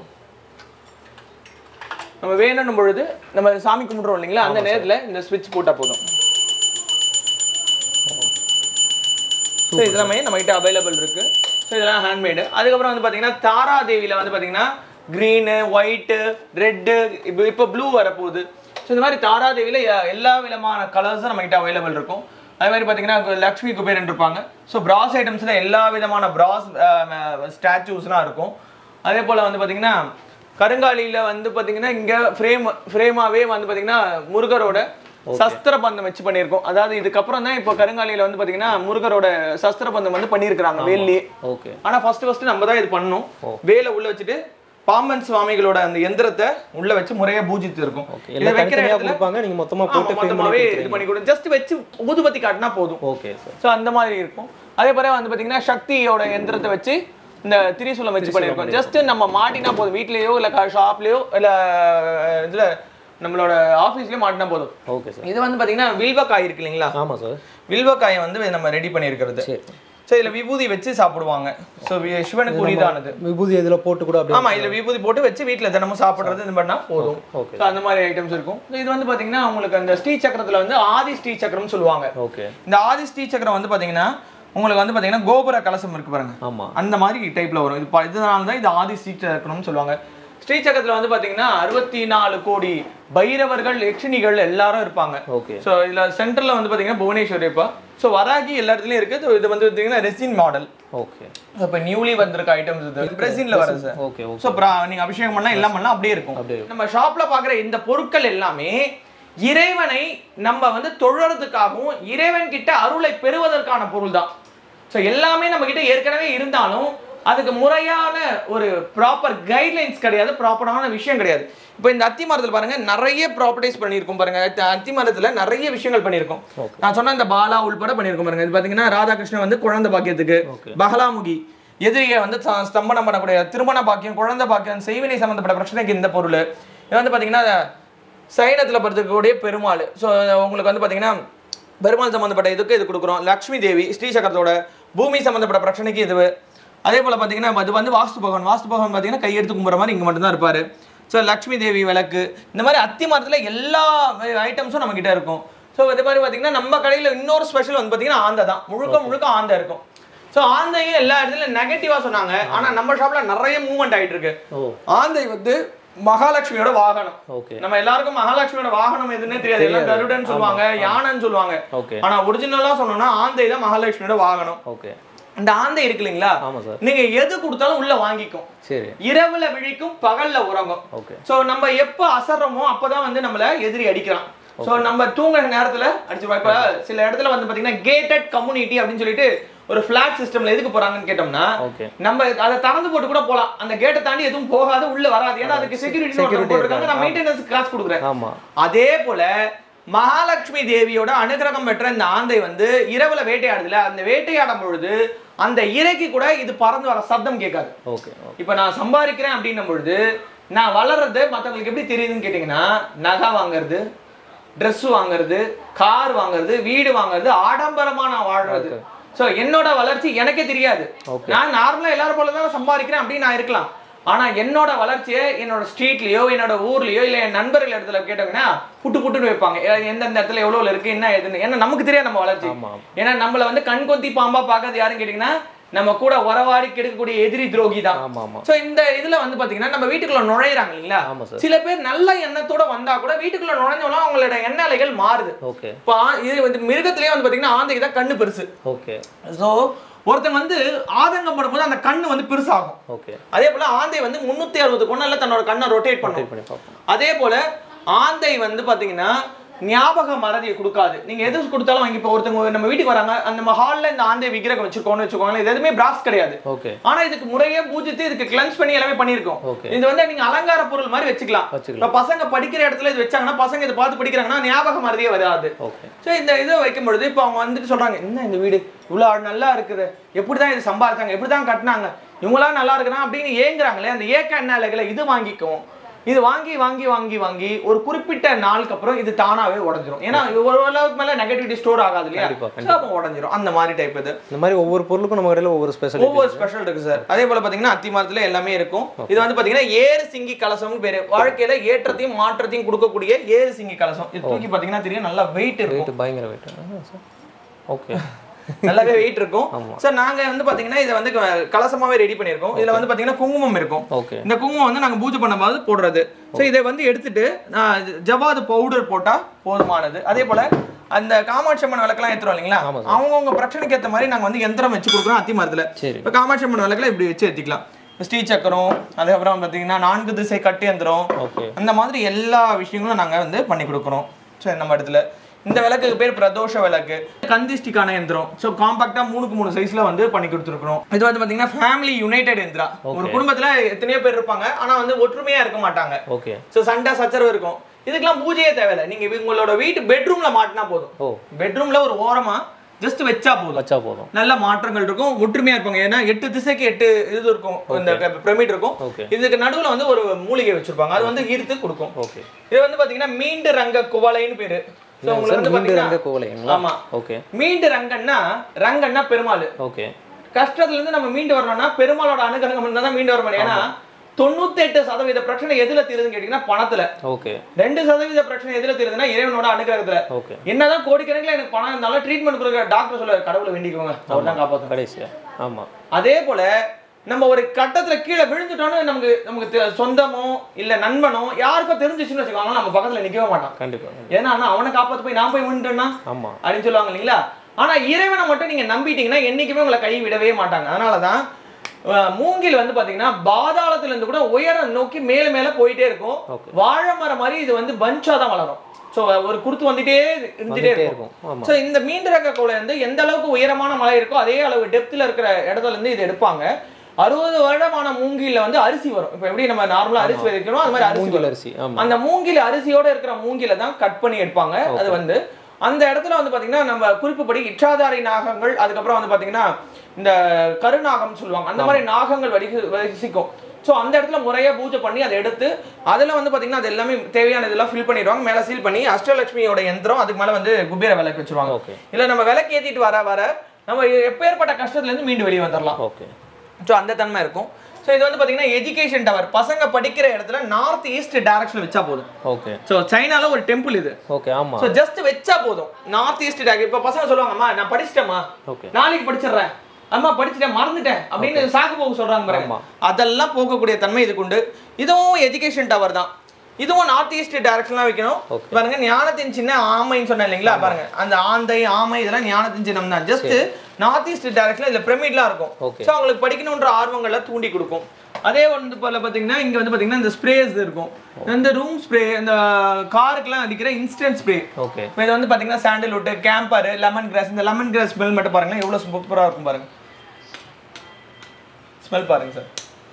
[SPEAKER 1] நம்ம வேணும்னும் பொழுது நம்ம சாமி கும்பிடுறோம் இல்லைங்களா அந்த நேரத்துல இந்த சுவிட்ச் போட்டா போதும் ஸோ இதெல்லாமே நம்ம கிட்ட அவைலபிள் இருக்கு ஸோ இதெல்லாம் ஹேண்ட்மேடு அதுக்கப்புறம் வந்து பார்த்தீங்கன்னா தாரா தேவியில் வந்து பார்த்தீங்கன்னா க்ரீனு ஒயிட்டு ரெட்டு இப்போ இப்போ ப்ளூ வரப்போகுது ஸோ இந்த மாதிரி தாரா தேவியில் எல்லா விதமான கலர்ஸும் நம்ம கிட்ட அவைலபிள் இருக்கும் அதே மாதிரி பார்த்தீங்கன்னா லக்ஷ்மி குபேரன் இருப்பாங்க ஸோ பிராஸ் ஐட்டம்ஸில் எல்லா விதமான பிராஸ் ஸ்டாச்சூஸ்லாம் இருக்கும் அதே போல் வந்து பார்த்தீங்கன்னா கருங்காலியில் வந்து பார்த்தீங்கன்னா இங்கே ஃப்ரேம் ஃப்ரேமாகவே வந்து பார்த்தீங்கன்னா முருகரோட சஸ்திர பந்தம் வச்சு பண்ணியிருக்கோம் அதாவது இதுக்கப்புறம் தான் இப்போ கருங்காலியில வந்து பாத்தீங்கன்னா முருகரோட சஸ்திர பந்தம் வந்து பண்ணியிருக்கிறாங்க வேல்லே
[SPEAKER 2] ஓகே
[SPEAKER 1] ஆனா ஃபர்ஸ்ட் ஃபர்ஸ்ட் நம்ம தான் இது பண்ணணும் வேலை உள்ள வச்சுட்டு பாம்பன் சுவாமிகளோட அந்த எந்திரத்தை உள்ள வச்சு முறையா பூஜித்து இருக்கும்
[SPEAKER 2] ஓகே
[SPEAKER 1] இதை
[SPEAKER 2] எல்லாம்
[SPEAKER 1] வைக்கிற
[SPEAKER 2] தனித்தனியா
[SPEAKER 1] இடத்துல
[SPEAKER 2] கொடுப்பாங்க நீங்க மொத்தமா
[SPEAKER 1] ஆமா,
[SPEAKER 2] போட்டு ஃப்ரேம்
[SPEAKER 1] மொத்தமாவே
[SPEAKER 2] பண்ணி
[SPEAKER 1] இது
[SPEAKER 2] கொடுத்துருவீங்க
[SPEAKER 1] பண்ணி கொடு ஜஸ்ட் வச்சு ஊதுபத்தி காட்டினா போதும்
[SPEAKER 2] ஓகே சார்
[SPEAKER 1] ஸோ அந்த மாதிரி இருக்கும் அதே போல வந்து பாத்தீங்கன்னா சக்தியோட எந்திரத்தை வச்சு இந்த திரிசூலம் வச்சு பண்ணியிருக்கோம் ஜஸ்ட் நம்ம மாட்டினா போதும் வீட்லயோ இல்ல ஷாப்லயோ இல்ல இதுல நம்மளோட ஆஃபீஸ்லயோ மாட்டினா போதும்
[SPEAKER 2] ஓகே சார்
[SPEAKER 1] இது வந்து பாத்தீங்கன்னா வில்வக்காய் இருக்கு இல்லைங்களா
[SPEAKER 2] ஆமாம் சார்
[SPEAKER 1] வில்வக்காயை வந்து நம்ம ரெடி பண்ணியிருக்கிறது
[SPEAKER 2] சரி
[SPEAKER 1] ஸோ இதுல விபூதி வச்சு சாப்பிடுவாங்க ஸோ சிவனுக்கு உரிதானது
[SPEAKER 2] விபூதி இதில் போட்டு கூட அப்படியே
[SPEAKER 1] ஆமா இதுல விபூதி போட்டு வச்சு வீட்ல தினமும் சாப்பிடுறது இது பண்ணா போதும்
[SPEAKER 2] ஓகே
[SPEAKER 1] So, அந்த மாதிரி ஐட்டம்ஸ் இருக்கும் So, இது வந்து பாத்தீங்கன்னா உங்களுக்கு அந்த ஸ்ரீ சக்கரத்துல வந்து ஆதி ஸ்ரீ சக்கரம் சொல்லுவாங்க
[SPEAKER 2] ஓகே
[SPEAKER 1] இந்த ஆதி ஸ்ரீ சக்கரம் வந்து பாத்தீங்கன்னா உங்களுக்கு வந்து பாத்தீங்கன்னா கோபுர கலசம் இருக்கு பாருங்க
[SPEAKER 2] ஆமாம்
[SPEAKER 1] அந்த மாதிரி டைப்ல வரும் இது ப- இதனால தான் இது ஆதி ஸ்ரீ சக்கரம்னு சொல்லுவாங்க ஸ்ரீ சக்கரத்துல வந்து பாத்தீங்கன்னா அறுபத்தி நாலு கோடி பைரவர்கள் யக்ஷினிகள் எல்லாரும் இருப்பாங்க
[SPEAKER 2] ஓகே
[SPEAKER 1] ஸோ இதுல சென்டர்ல வந்து பாத்தீங்கன்னா புவனேஸ்வரி இப்போ ஸோ வராகி எல்லா இடத்துலயும் இருக்கு So, இது வந்து பாத்தீங்கன்னா ரெசின் மாடல்
[SPEAKER 2] ஓகே
[SPEAKER 1] இப்போ நியூலி வந்திருக்க ஐட்டம்ஸ் இது பிரசின்ல வருது சார்
[SPEAKER 2] ஓகே ஓகே
[SPEAKER 1] ஸோ நீங்க அபிஷேகம் பண்ணா எல்லாம் பண்ணலாம் அப்படியே இருக்கும்
[SPEAKER 2] அப்படியே
[SPEAKER 1] நம்ம ஷாப்ல பாக்குற இந்த பொருட்கள் எல்லாமே இறைவனை நம்ம வந்து தொழறதுக்காகவும் இறைவன் கிட்ட அருளை பெறுவதற்கான பொருள் தான் ஸோ எல்லாமே நம்ம கிட்ட ஏற்கனவே இருந்தாலும் அதுக்கு முறையான ஒரு ப்ராப்பர் கைட்லைன்ஸ் கிடையாது ப்ராப்பரான விஷயம் கிடையாது இப்போ இந்த அத்தி மரத்தில் பாருங்க நிறைய ப்ராப்பர்ட்டிஸ் பண்ணியிருக்கோம் பாருங்க அத்தி- அத்தி மரத்துல நிறைய விஷயங்கள் பண்ணியிருக்கோம்
[SPEAKER 2] Okay.
[SPEAKER 1] நான் சொன்ன இந்த பாலா உள்பட பண்ணியிருக்கோம் பாருங்க இது பாத்தீங்கன்னா ராதாகிருஷ்ணன் வந்து குழந்தை பாக்கியத்துக்கு
[SPEAKER 2] Okay.
[SPEAKER 1] பகலாமுகி எதிரியை வந்து ச- ஸ்தம்பனம் பண்ணக்கூடிய திருமண பாக்கியம் குழந்தை பாக்கியம் செய்வினை சம்பந்தப்பட்ட பிரச்சனைக்கு இந்த பொருள் இது வந்து பாத்தீங்கன்னா சைனத்தில் படுத்துக்கக்கூடிய பெருமாள் ஸோ உங்களுக்கு வந்து பாத்தீங்கன்னா பெருமாள் சம்பந்தப்பட்ட இதுக்கு இது கொடுக்குறோம் லக்ஷ்மி தேவி ஸ்ரீ சக்கரத்தோட பூமி சம்பந்தப்பட்ட பிரச்சனைக்கு இது அதே போல் பார்த்தீங்கன்னா இது வந்து வாஸ்து பகவான் வாஸ்து பகவான் பார்த்தீங்கன்னா கையெடுத்து கும்புற மாதிரி இங்கே மட்டும்தான் இருப்பார் ஸோ லக்ஷ்மி தேவி விளக்கு இந்த மாதிரி அத்தி மரத்தில் எல்லா ஐட்டம்ஸும் நம்ம கிட்ட இருக்கும் ஸோ இது மாதிரி பார்த்தீங்கன்னா நம்ம கடையில் இன்னொரு ஸ்பெஷல் வந்து பார்த்தீங்கன்னா ஆந்தை தான் முழுக்க முழுக்க ஆந்தை இருக்கும் ஸோ ஆந்தையும் எல்லா இடத்துலையும் நெகட்டிவாக சொன்னாங்க ஆனால் நம்ம ஷாப்பில் நிறைய மூவ்மெண்ட் ஆயிட்டு இருக்கு
[SPEAKER 2] ஓ
[SPEAKER 1] ஆந்தை வந்து மகாலட்சுமியோட வாகனம்
[SPEAKER 2] ஓகே
[SPEAKER 1] நம்ம எல்லாருக்கும் மகாலட்சுமியோட வாகனம் எதுன்னே தெரியாது எல்லாம் கருடன் சொல்லுவாங்க யானைன்னு சொல்லுவாங்க
[SPEAKER 2] ஓகே
[SPEAKER 1] ஆனா ஒரிஜினலா சொன்னோம்னா ஆந்தை தான் மகாலட்சுமியோட வாகனம்
[SPEAKER 2] ஓகே
[SPEAKER 1] இந்த ஆந்தை இருக்கு இல்லைங்களா
[SPEAKER 2] ஆமாம் சார்
[SPEAKER 1] நீங்க எது கொடுத்தாலும் உள்ள வாங்கிக்கும்
[SPEAKER 2] சரி
[SPEAKER 1] இரவுல விழிக்கும் பகல்ல உறங்கும்
[SPEAKER 2] ஓகே
[SPEAKER 1] சோ நம்ம எப்ப அசர்றோமோ அப்பதான் வந்து நம்மள எதிரி அடிக்கிறான் சோ நம்ம தூங்குற நேரத்துல அடிச்சிருவா இப்ப சில இடத்துல வந்து பாத்தீங்கன்னா கேட்டட் கம்யூனிட்டி அப்படின்னு சொல்லிட்டு ஒரு ஃபிளாட் சிஸ்டம்ல எதுக்கு போறாங்கன்னு கேட்டோம்னா
[SPEAKER 2] ஓகே
[SPEAKER 1] நம்ம அதை திறந்து போட்டு கூட போலாம் அந்த கேட்டை தாண்டி எதுவும் போகாது உள்ள வராது ஏன்னா அதுக்கு செக்யூரிட்டி
[SPEAKER 2] Security
[SPEAKER 1] போட்டுருக்காங்க நான்
[SPEAKER 2] இருக்காங்க.
[SPEAKER 1] மெயின்டெனன்ஸ் காசு கொடுக்குறேன்
[SPEAKER 2] ஆமாம்
[SPEAKER 1] அதே போல மகாலட்சுமி தேவியோட அனுகிரகம் பெற்ற இந்த ஆந்தை வந்து இரவுல வேட்டையாடுதுல அந்த வேட்டையாடும் பொழுது அந்த இறைக்கு கூட இது பறந்து வர சப்தம் கேட்காது
[SPEAKER 2] ஓகே ஓகே
[SPEAKER 1] இப்ப நான் சம்பாதிக்கிறேன் அப்படின்னும் பொழுது நான் வளர்றது மத்தவங்களுக்கு எப்படி தெரியுதுன்னு கேட்டிங்கன்னா நகை வாங்குறது Dress வாங்குறது கார் வாங்குறது வீடு வாங்குறது ஆடம்பரமா நான் வாழ்றது சோ என்னோட வளர்ச்சி எனக்கே தெரியாது
[SPEAKER 2] Okay.
[SPEAKER 1] நான் நார்மலா எல்லாரும் போல தான் சம்பாதிக்கிறேன் அப்படின்னு நான் இருக்கலாம் ஆனா என்னோட வளர்ச்சியை என்னோட ஸ்ட்ரீட்லயோ என்னோட ஊர்லயோ இல்ல என் நண்பர்கள் இடத்துல கேட்டோம்னா புட்டு புட்டுன்னு வைப்பாங்க எ- எந்தெந்த இடத்துல எவ்வளவு இருக்கு என்ன ஏதுன்னு ஏன்னா நமக்கு தெரியாது நம்ம வளர்ச்சி
[SPEAKER 2] ஆமாம்
[SPEAKER 1] ஏன்னா நம்மள வந்து கண் கொத்தி பாம்பா பார்க்கறது யாருன்னு கேட்டீங்கன்னா நம்ம கூட உறவாடி கெடுக்கக்கூடிய எதிரி துரோகி தான்
[SPEAKER 2] ஆமாம் ஆமாம்
[SPEAKER 1] சோ இந்த இதுல வந்து பாத்தீங்கன்னா நம்ம வீட்டுக்குள்ள நுழையிறாங்க இல்லைங்களா
[SPEAKER 2] ஆமாம் சார்
[SPEAKER 1] சில பேர் நல்ல எண்ணத்தோட வந்தா கூட வீட்டுக்குள்ள நுழைஞ்சவங்க அவங்களோட எண்ண அலைகள் மாறுது
[SPEAKER 2] ஓகே
[SPEAKER 1] இப்போ ஆ- இது வந்து மிருகத்திலேயே வந்து பாத்தீங்கன்னா ஆந்தைக்கு தான் கண்ணு பெருசு
[SPEAKER 2] ஓகே
[SPEAKER 1] சோ ஒருத்தன் வந்து ஆதங்கம் படும்போது அந்த கண்ணு வந்து பெருசாகும்
[SPEAKER 2] ஓகே
[SPEAKER 1] அதே போல ஆந்தை வந்து முன்னூத்தி அறுபது கொண்டல தன்னோட கண்ணை ரொட்டேட் பண்ணும்
[SPEAKER 2] ட்ரை பண்ணி பார்ப்போம்
[SPEAKER 1] அதே போல ஆந்தை வந்து பாத்தீங்கன்னா ஞாபக மறதியை கொடுக்காது நீங்க எது கொடுத்தாலும் வாங்கி இப்போ ஒருத்தவங்க நம்ம வீட்டுக்கு வராங்க அந்த நம்ம ஹால்ல இந்த ஆந்தை விக்கிரகம் வச்சிருக்கோம்னு வச்சுக்கோங்களேன் இது எதுவுமே பிராஸ் கிடையாது
[SPEAKER 2] ஓகே
[SPEAKER 1] ஆனா இதுக்கு முறையே பூஜித்து இதுக்கு கிளன்ஸ் பண்ணி எல்லாமே பண்ணியிருக்கோம்
[SPEAKER 2] ஓகே
[SPEAKER 1] இது வந்து நீங்க அலங்கார பொருள் மாதிரி வச்சுக்கலாம்
[SPEAKER 2] வச்சுக்கலாம்
[SPEAKER 1] இப்ப பசங்க படிக்கிற இடத்துல இது வச்சாங்கன்னா பசங்க இதை பார்த்து படிக்கிறாங்கன்னா ஞாபக மறதியே வராது
[SPEAKER 2] ஓகே
[SPEAKER 1] சோ இந்த இதை வைக்கும் பொழுது இப்போ அவங்க வந்துட்டு சொல்றாங்க என்ன இந்த வீடு இவ்வளவு அழ- நல்லா இருக்குது எப்படிதான் இது சம்பாதிச்சாங்க எப்படிதான் கட்டினாங்க இவங்களாம் நல்லா இருக்கிறாங்க அப்படின்னு ஏங்குறாங்களே அந்த ஏக்க எண்ணாலைகளை இது வாங்கிக்கும் இது வாங்கி வாங்கி வாங்கி வாங்கி ஒரு குறிப்பிட்ட நாளுக்கு அப்புறம் இது தானாவே உடஞ்சிரும் ஏன்னா ஒரு அளவுக்கு மேல நெகட்டிவிட்டி ஸ்டோர் ஆகாது இல்லையா
[SPEAKER 2] கண்டிப்பா,
[SPEAKER 1] So, அப்போ உடஞ்சிரும் அந்த மாதிரி டைப் இது
[SPEAKER 2] இந்த மாதிரி ஒவ்வொரு பொருளுக்கும் நம்ம கடையில் ஒவ்வொரு ஸ்பெஷல்
[SPEAKER 1] ஒவ்வொரு ஸ்பெஷல் இருக்கு சார் அதே போல பாத்தீங்கன்னா அத்தி மரத்துல எல்லாமே இருக்கும் இது வந்து பாத்தீங்கன்னா ஏறு சிங்கி கலசம்னு பேரு வாழ்க்கையில ஏற்றத்தையும் மாற்றத்தையும் கொடுக்கக்கூடிய ஏறு சிங்கி கலசம் இது தூக்கி பாத்தீங்கன்னா தெரியும் நல்லா வெயிட் இருக்கும்
[SPEAKER 2] வெயிட் பயங்கர வெயிட் சார் ஓகே
[SPEAKER 1] நல்லாவே வெயிட் இருக்கும்
[SPEAKER 2] ஆமா.
[SPEAKER 1] சார் நாங்க வந்து பாத்தீங்கன்னா இதை வந்து க- கலசமாவே ரெடி பண்ணியிருக்கோம் இதுல வந்து பாத்தீங்கன்னா குங்குமம் இருக்கும்
[SPEAKER 2] ஓகே
[SPEAKER 1] இந்த குங்குமம் வந்து நாங்க பூஜை பண்ணும்போது போடுறது ஸோ இதை வந்து எடுத்துட்டு நான் இது ஜவாது பவுடர் போட்டா போதுமானது அதே போல அந்த காமாட்சி அம்மன் விளக்கெல்லாம் ஏத்துறோம் இல்லைங்களா
[SPEAKER 2] ஆமா
[SPEAKER 1] அவங்கவுங்க பிரச்சனைக்கு ஏத்த மாதிரி நாங்க வந்து எந்திரம் வச்சு கொடுக்குறோம் அத்தி மரத்துல
[SPEAKER 2] சரி
[SPEAKER 1] இப்போ காமாட்சி அம்மன் விளக்குல இப்படி வச்சு ஏத்திக்கலாம் ஸ்ரீ சக்கரம் அதுக்கப்புறம் பாத்தீங்கன்னா நான்கு திசை கட்டு எந்திரம்
[SPEAKER 2] ஓகே
[SPEAKER 1] அந்த மாதிரி எல்லா விஷயங்களும் நாங்க வந்து பண்ணி கொடுக்குறோம் ஸோ நம்ம இடத்துல இந்த விளக்குக்கு பேர் பிரதோஷ விளக்கு கந்திஷ்டிக்கான எந்திரம் ஸோ காம்பாக்டா மூணுக்கு மூணு சைஸ்ல வந்து பண்ணி கொடுத்துருக்கோம் இது வந்து பாத்தீங்கன்னா ஃபேமிலி யுனைடெட் எந்திரா ஒரு குடும்பத்துல எத்தனையோ பேர் இருப்பாங்க ஆனா வந்து ஒற்றுமையா இருக்க மாட்டாங்க
[SPEAKER 2] ஓகே
[SPEAKER 1] ஸோ சண்டை சச்சரவு இருக்கும் இதுக்கெல்லாம் பூஜையே தேவையில்லை நீங்க உங்களோட வீட்டு பெட்ரூம்ல மாட்டினா போதும்
[SPEAKER 2] ஓ
[SPEAKER 1] பெட்ரூம்ல ஒரு ஓரமா ஜஸ்ட் வச்சா போதும்
[SPEAKER 2] வச்சா போதும்
[SPEAKER 1] நல்ல மாற்றங்கள் இருக்கும் ஒற்றுமையா இருப்பாங்க ஏன்னா எட்டு திசைக்கு எட்டு இது இருக்கும் இந்த பிரமிட் இருக்கும்
[SPEAKER 2] ஓகே
[SPEAKER 1] இதுக்கு நடுவுல வந்து ஒரு மூலிகை வச்சிருப்பாங்க அது வந்து ஈர்த்து கொடுக்கும்
[SPEAKER 2] ஓகே
[SPEAKER 1] இது வந்து பாத்தீங்கன்னா மீண்டு ரங்க குவளைன்னு பேரு So, உங்களுக்கு வந்து
[SPEAKER 2] மீண்டு
[SPEAKER 1] பாத்தீங்கன்னா
[SPEAKER 2] ரங்க கோவலைங்களா
[SPEAKER 1] ஆமா
[SPEAKER 2] ஓகே
[SPEAKER 1] மீண்டு ரங்கன்னா ரங்கன்னா பெருமாள்
[SPEAKER 2] ஓகே
[SPEAKER 1] கஷ்டத்துல இருந்து நம்ம மீண்டு வரணும்னா பெருமாளோட அனுகிரகம் இருந்தா தான் மீண்டு வர முடியும் ஏன்னா தொண்ணூத்தெட்டு சதவீத பிரச்சனை எதுல தீருதுன்னு கேட்டீங்கன்னா பணத்துல
[SPEAKER 2] ஓகே
[SPEAKER 1] ரெண்டு சதவீத பிரச்சனை எதுல தீருதுன்னா இறைவனோட அனுகிரகத்துல
[SPEAKER 2] ஓகே
[SPEAKER 1] என்னதான் கோடிக்கணக்கில் எனக்கு பணம் இருந்தாலும் ட்ரீட்மெண்ட் கொடுக்குற டாக்டர் சொல்ல கடவுளை வேண்டிக்கோங்க அவர் தான் காப்பாற்றும்
[SPEAKER 2] கடைசியா ஆமா
[SPEAKER 1] அதே போல நம்ம ஒரு கட்டத்துல கீழே விழுந்துட்டோம்னு நமக்கு நமக்கு தெ- சொந்தமோ இல்ல நண்பனோ யாருக்கோ தெரிஞ்சிச்சுன்னு வச்சுக்கோங்க நம்ம பக்கத்துல நிக்கவே மாட்டான்
[SPEAKER 2] கண்டிப்பா
[SPEAKER 1] ஏன்னா அண்ணா, அவனை காப்பாத்து போய் நான் போய் விழுந்துட்டேன்னா
[SPEAKER 2] ஆமா
[SPEAKER 1] அப்படின்னு சொல்லுவாங்க இல்லைங்களா ஆனா இறைவனை மட்டும் நீங்க நம்பிட்டீங்கன்னா என்னைக்குமே உங்களை கை விடவே மாட்டாங்க அதனாலதான் அஹ், மூங்கில் வந்து பாத்தீங்கன்னா பாதாளத்துல இருந்து கூட உயரம் நோக்கி மேல மேல போயிட்டே இருக்கும்
[SPEAKER 2] Okay.
[SPEAKER 1] வாழை மரம் மாதிரி இது வந்து பஞ்சா தான் வளரும் சோ ஒரு குருத்து வந்துட்டே இருந்துட்டே
[SPEAKER 2] வந்துட்டே
[SPEAKER 1] இருக்கும்
[SPEAKER 2] இருக்கும் ஆமா
[SPEAKER 1] சோ இந்த மீண்டு ரக கோலை வந்து எந்த அளவுக்கு உயரமான மலை இருக்கோ அதே அளவு டெப்த்ல இருக்கிற இடத்துல இருந்து இது எடுப்பாங்க அறுபது வருடமான மூங்கில்ல வந்து அரிசி வரும் இப்போ எப்படி நம்ம நார்மலா அரிசி விதைக்கணும் அது மாதிரி அரிசி
[SPEAKER 2] மூங்கில்
[SPEAKER 1] வரும்.
[SPEAKER 2] அரிசி ஆமா
[SPEAKER 1] அந்த மூங்கில் அரிசியோட இருக்கிற மூங்கில தான் கட் பண்ணி எடுப்பாங்க அது வந்து அந்த இடத்துல வந்து பாத்தீங்கன்னா நம்ம குறிப்புப்படி இச்சாதாரி நாகங்கள் அதுக்கப்புறம் வந்து பாத்தீங்கன்னா இந்த கருநாகம் சொல்லுவாங்க அந்த மாதிரி நாகங்கள் வடிகு வசிக்கும் ஸோ அந்த இடத்துல முறையா பூஜை பண்ணி அதை எடுத்து அதுல வந்து பாத்தீங்கன்னா அது எல்லாமே தேவையான இதெல்லாம் ஃபில் பண்ணிடுவாங்க மேல சீல் பண்ணி அஷ்டலட்சுமியோட யந்திரம் அதுக்கு மேல வந்து குபேர விளக்கு வச்சிருவாங்க
[SPEAKER 2] ஓகே
[SPEAKER 1] இல்ல நம்ம விளக்கு ஏத்திட்டு வர வர நம்ம எப்பேற்பட்ட கஷ்டத்துல இருந்து மீண்டு வெளியே வந்துடலாம்
[SPEAKER 2] ஓகே
[SPEAKER 1] ஸோ அந்த தன்மை இருக்கும் ஸோ இது வந்து பார்த்தீங்கன்னா எஜுகேஷன் டவர் பசங்க படிக்கிற இடத்துல நார்த் ஈஸ்ட் டைரக்ஷன் வச்சா போதும்
[SPEAKER 2] ஓகே
[SPEAKER 1] ஸோ சைனால ஒரு டெம்பிள் இது
[SPEAKER 2] ஓகே ஆமா
[SPEAKER 1] ஸோ ஜஸ்ட் வச்சா போதும் நார்த் ஈஸ்ட் டைரக்ஷன் இப்போ பசங்க சொல்லுவாங்க அம்மா நான் படிச்சிட்டேம்மா
[SPEAKER 2] ஓகே
[SPEAKER 1] நாளைக்கு படிச்சிடுறேன் அம்மா படிச்சிட்டேன் மறந்துட்டேன் அப்படின்னு சாக்கு போக சொல்றாங்க பாருங்க
[SPEAKER 2] ஆமா.
[SPEAKER 1] அதெல்லாம் போக்கக்கூடிய தன்மை இதுக்கு உண்டு இதுவும் எஜுகேஷன் டவர் தான் இதுவும் நார்த் ஈஸ்ட் டைரக்ஷன்லாம் வைக்கணும்
[SPEAKER 2] Okay.
[SPEAKER 1] பாருங்க ஞானத்தின் சின்ன ஆமைன்னு சொன்னேன் இல்லைங்களா பாருங்க அந்த ஆந்தை ஆமை இதெல்லாம் ஞானத்தின் சின்னம் தான் ஜஸ்ட் நார்த் ஈஸ்ட் டைரக்ஷன்ல இதுல பிரமிட்லாம் இருக்கும்
[SPEAKER 2] Okay.
[SPEAKER 1] ஸோ அவங்களுக்கு படிக்கணுன்ற ஆர்வங்களை தூண்டி கொடுக்கும் அதே வந்து போல பாத்தீங்கன்னா இங்க வந்து பாத்தீங்கன்னா இந்த ஸ்ப்ரேஸ் இருக்கும் இந்த ரூம் ஸ்ப்ரே இந்த காருக்குலாம் அடிக்கிற இன்ஸ்டன்ட் ஸ்ப்ரே
[SPEAKER 2] ஓகே
[SPEAKER 1] இப்போ இது வந்து பாத்தீங்கன்னா சாண்டல்வுட் கேம்பர் லெமன் கிராஸ் இந்த லெமன் கிராஸ் ஸ்மெல் மட்டும் பாருங்களேன் எவ்வளவு சூப்பரா இருக்கும் பாருங்க ஸ்மெல் பாருங்க சார்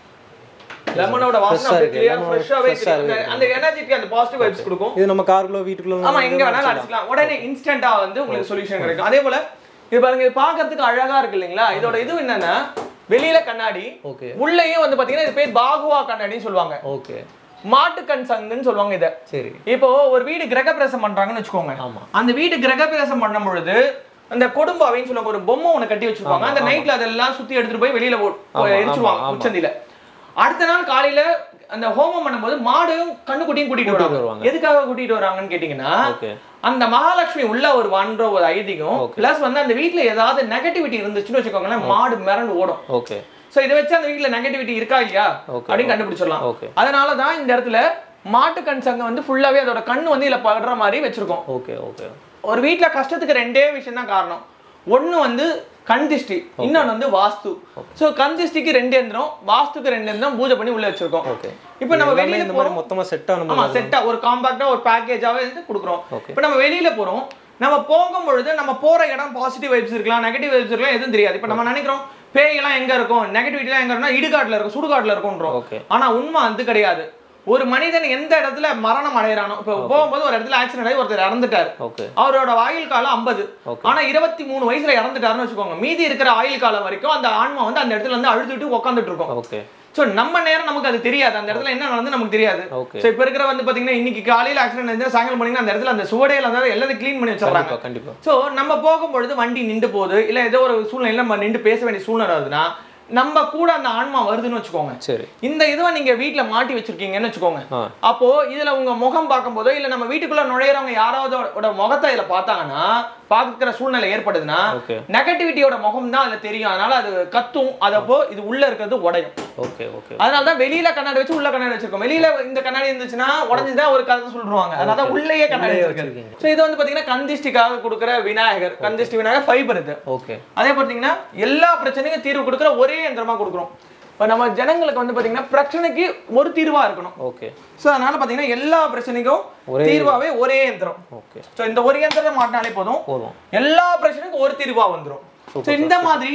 [SPEAKER 1] லெமனோட வாசனை
[SPEAKER 2] Fresh-ஆ
[SPEAKER 1] அப்படியே
[SPEAKER 2] இருக்கு.
[SPEAKER 1] clear,
[SPEAKER 2] lemon
[SPEAKER 1] fresh-ஆவே
[SPEAKER 2] fresh-ஆ
[SPEAKER 1] இருக்கு. அந்த- அந்த எனர்ஜிக்கு அந்த பாசிட்டிவ் வைப்ஸ் கொடுக்கும்
[SPEAKER 2] இது நம்ம காருக்குள்ள வீட்டுக்குள்ள
[SPEAKER 1] ஆமா எங்க வேணாலும் அடிச்சுக்கலாம் உடனே இன்ஸ்டன்டா வந்து உங்களுக்கு சொல்யூஷன் கிடைக்கும் அதே போல இது பாருங்க இது பார்க்கிறதுக்கு அழகா இருக்கு இல்லைங்களா இதோட இது என்னன்னா வெளியில கண்ணாடி
[SPEAKER 2] ஓகே
[SPEAKER 1] உள்ளேயும் வந்து பாத்தீங்கன்னா இது பேர் பாகுவா கண்ணாடின்னு சொல்லுவாங்க
[SPEAKER 2] ஓகே
[SPEAKER 1] மாட்டு கண் சங்குன்னு சொல்லுவாங்க இதை
[SPEAKER 2] சரி
[SPEAKER 1] இப்போ ஒரு வீடு கிரகப்பிரவேசம் பண்றாங்கன்னு வச்சுக்கோங்க
[SPEAKER 2] ஆமா
[SPEAKER 1] அந்த வீடு கிரகப்பிரவேசம் பண்ணும் பொழுது அந்த கொடும்பாவைன்னு சொல்லுவாங்க ஒரு பொம்மை ஒண்ணு கட்டி வச்சிருப்பாங்க அந்த நைட்ல அதெல்லாம் சுத்தி எடுத்துட்டு போய் வெளியில போ-
[SPEAKER 2] ஆமா,
[SPEAKER 1] எரிச்சுவாங்க
[SPEAKER 2] ஆமா.
[SPEAKER 1] உச்சந்தில அடுத்த நாள் காலையில அந்த ஹோமம் பண்ணும்போது மாடையும் கண்ணுக்குட்டியும் கூட்டிட்டு
[SPEAKER 2] கூட்டிட்டு
[SPEAKER 1] வருவாங்க
[SPEAKER 2] வருவாங்க.
[SPEAKER 1] எதுக்காக கூட்டிட்டு வராங்கன்னு கேட்டீங்கன்னா
[SPEAKER 2] ஓகே
[SPEAKER 1] அந்த மகாலட்சுமி உள்ள ஒரு வன்ற ஒரு ஐதீகம்
[SPEAKER 2] Okay.
[SPEAKER 1] பிளஸ் வந்து அந்த வீட்ல ஏதாவது நெகட்டிவிட்டி இருந்துச்சுன்னு வச்சுக்கோங்களேன் மாடு மிரண்டு ஓடும்
[SPEAKER 2] ஓகே
[SPEAKER 1] சோ இதை வச்சு அந்த வீட்ல நெகட்டிவிட்டி இருக்கா இல்லையா
[SPEAKER 2] Okay.
[SPEAKER 1] அப்படின்னு கண்டுபிடிச்சிடலாம்
[SPEAKER 2] ஓகே
[SPEAKER 1] அதனால தான் இந்த இடத்துல மாட்டு கண் சங்கம் வந்து ஃபுல்லாவே அதோட கண்ணு வந்து இதுல படுற மாதிரி வச்சிருக்கோம்
[SPEAKER 2] ஓகே ஓகே
[SPEAKER 1] ஒரு வீட்ல கஷ்டத்துக்கு ரெண்டே விஷயம் தான் காரணம் ஒண்ணு வந்து கண் திஷ்டி இன்னொன்னு வந்து வாஸ்து சோ கண் திஷ்டிக்கு ரெண்டு எந்திரம் வாஸ்துக்கு ரெண்டு எந்திரம் பூஜை பண்ணி உள்ள வச்சிருக்கோம்
[SPEAKER 2] ஓகே
[SPEAKER 1] இப்போ நம்ம
[SPEAKER 2] எல்லாமே
[SPEAKER 1] வெளியில
[SPEAKER 2] இந்த
[SPEAKER 1] போறோம்
[SPEAKER 2] மாதிரி மொத்தமா செட் ஆன
[SPEAKER 1] ஆமா செட்டா ஒரு காம்பாக்டா ஒரு பேக்கேஜாவே வந்து கொடுக்குறோம்
[SPEAKER 2] ஓகே
[SPEAKER 1] இப்போ நம்ம வெளியில போறோம் நம்ம போகும் பொழுது நம்ம போற இடம் பாசிட்டிவ் வைப்ஸ் இருக்கலாம் நெகட்டிவ் வைப்ஸ் இருக்கலாம் எதுவும் தெரியாது இப்போ நம்ம நினைக்கிறோம் பேயெல்லாம் எங்க இருக்கும் நெகட்டிவிட்டிலாம் எங்க இருக்கும்னா இடுகாட்டுல இருக்கும் சுடுகாட்டுல இருக்கும்ன்றோம்
[SPEAKER 2] ஓகே
[SPEAKER 1] ஆனா உண்மை அது கிடையாது ஒரு மனிதன் எந்த இடத்துல மரணம் அடையறானோ இப்போ போகும்போது ஒரு இடத்துல ஆக்சிடென்ட் ஆகி ஒருத்தர் இறந்துட்டாரு
[SPEAKER 2] ஓகே
[SPEAKER 1] அவரோட ஆயுள் காலம் ஐம்பது
[SPEAKER 2] ஓகே
[SPEAKER 1] ஆனா இருபத்தி மூணு வயசுல இறந்துட்டாருன்னு வச்சுக்கோங்க மீதி இருக்கிற ஆயுள் காலம் வரைக்கும் அந்த ஆன்மா வந்து அந்த இடத்துல வந்து அழுதுட்டு உட்காந்துட்டு இருக்கும்
[SPEAKER 2] ஓகே
[SPEAKER 1] சோ நம்ம நேரம் நமக்கு அது தெரியாது அந்த இடத்துல என்ன நடந்து நமக்கு தெரியாது
[SPEAKER 2] ஓகே
[SPEAKER 1] சோ இப்ப இருக்கிற வந்து பாத்தீங்கன்னா இன்னைக்கு காலையில ஆக்சிடென்ட் வந்து சாயங்காலம் பண்ணீங்கன்னா அந்த இடத்துல அந்த சுவடையில வந்து எல்லாத்தையும் க்ளீன் பண்ணி வச்சிடறாங்க
[SPEAKER 2] கண்டிப்பா கண்டிப்பா
[SPEAKER 1] சோ நம்ம போகும்பொழுது வண்டி நின்று போகுது இல்ல ஏதோ ஒரு சூழ்நிலையில நம்ம நின்று பேச வேண்டிய சூழ்நிலை வருதுன்னா நம்ம கூட அந்த ஆன்மா வருதுன்னு வச்சுக்கோங்க
[SPEAKER 2] சரி
[SPEAKER 1] இந்த இதுவை நீங்க வீட்ல மாட்டி வச்சிருக்கீங்கன்னு வச்சுக்கோங்க
[SPEAKER 2] ஆ
[SPEAKER 1] அப்போ இதுல உங்க முகம் பார்க்கும்போதோ இல்ல நம்ம வீட்டுக்குள்ள நுழையிறவங்க யாராவது முகத்தை இதுல பார்த்தாங்கன்னா பார்க்கிற சூழ்நிலை ஏற்படுதுன்னா
[SPEAKER 2] ஓகே
[SPEAKER 1] நெகட்டிவிட்டியோட முகம் தான் அதுல தெரியும் அதனால அது கத்தும் அதப்போ இது உள்ள இருக்கிறது உடையும்
[SPEAKER 2] ஓகே ஓகே
[SPEAKER 1] அதனால தான் வெளியில கண்ணாடி வச்சு உள்ள கண்ணாடி வச்சிருக்கோம் வெளியில இந்த கண்ணாடி இருந்துச்சுன்னா உடஞ்சுதா ஒரு கதை சொல்லுவாங்க அதனால தான் உள்ளேயே கண்ணாடி
[SPEAKER 2] உள்ளேயே
[SPEAKER 1] வச்சிருக்கேன்
[SPEAKER 2] வச்சிருக்கீங்க.
[SPEAKER 1] ஸோ இது வந்து பாத்தீங்கன்னா கந்திஷ்டிக்காக கொடுக்குற விநாயகர் கந்திஷ்டி விநாயகர் ஃபைபர் இது
[SPEAKER 2] ஓகே
[SPEAKER 1] அதே பார்த்தீங்கன்னா எல்லா பிரச்சனைக்கும் தீர்வு கொடுக்குற ஒரே யந்திரமா கொடுக்குறோம் இப்போ நம்ம ஜனங்களுக்கு வந்து பாத்தீங்கன்னா பிரச்சனைக்கு ஒரு தீர்வா இருக்கணும்
[SPEAKER 2] ஓகே
[SPEAKER 1] ஸோ அதனால பாத்தீங்கன்னா எல்லா பிரச்சனைக்கும்
[SPEAKER 2] ஒரே
[SPEAKER 1] தீர்வாவே ஒரே யந்திரம்
[SPEAKER 2] ஓகே
[SPEAKER 1] ஸோ இந்த ஒரு யந்திரத்தை மாட்டினாலே போதும்
[SPEAKER 2] போதும்
[SPEAKER 1] எல்லா பிரச்சனைக்கும் ஒரு தீர்வா வந்துரும் ஸோ இந்த மாதிரி